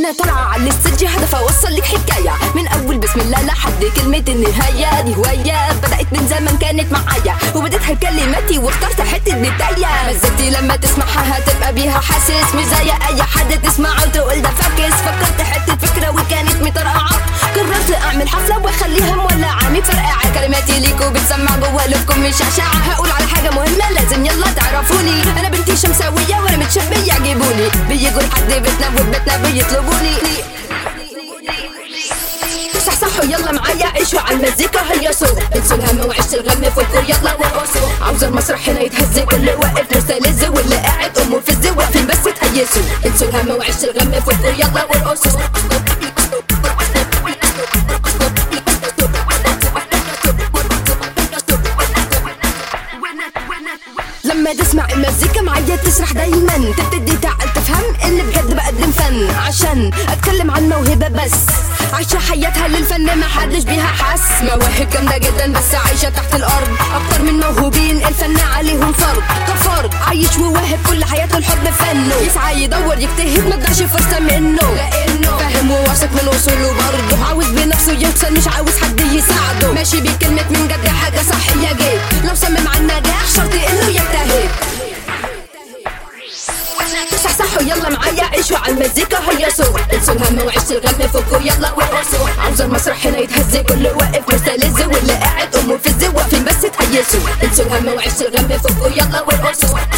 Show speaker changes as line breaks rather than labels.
وانا طالعة على الاستدج هدف اوصل لك حكاية من اول بسم الله لحد كلمة النهاية دي هواية بدأت من زمان كانت معايا وبديتها بكلماتي واخترت حتة بداية مزتي لما تسمعها هتبقى بيها حاسس مش زي اي حد تسمعه وتقول ده فاكس فكرت حتة فكرة وكانت مطرقعة قررت اعمل حفلة واخليها مولعة مفرقعة كلماتي ليكوا بتسمع جوا قلوبكم مش اشعة هقول على حاجة مهمة لازم يلا تعرفوني انا بنتي شمساوية وانا متشبية يعجبوني بيجوا لحد بيتنا وبيتنا بيطلبوني صحصحوا يلا معايا عيشوا على المزيكا هيصوا انسوا الهم وعيش الغم فوقوا يلا وارقصوا عاوز المسرح هنا يتهز كل واقف مستلذ واللي قاعد امه في الزي واقفين بس تهيسوا انسوا الهم وعيش الغم فوقوا يلا وارقصوا لما تسمع المزيكا معايا تسرح دايما تبتدي تعال تفهم اللي بجد بقدم فن عشان اتكلم عن موهبة بس عايشة حياتها للفن ما حدش بيها حس مواهب جامدة جدا بس عايشة تحت الارض اكتر من موهوبين الفن عليهم فرض كفرد عايش وواهب كل حياته الحب فنه يسعى يدور يجتهد ما تضيعش فرصة منه لانه فاهم وواثق من وصوله برضه عاوز بنفسه يوصل مش عاوز حد يساعده ماشي بكلمة من جد حاجة صحية جيت لو صمم على النجاح شرط انه يجتهد صحصحوا يلا معايا عيشوا على المزيكا هيصوا انسوا الهم وعيش الغم فوقوا يلا وارقصوا عاوز المسرح هنا يتهز كل واقف مستلذ واللي قاعد امه في الزي واقفين بس تهيسوا انسوا الهم وعيش الغم فوقوا يلا وارقصوا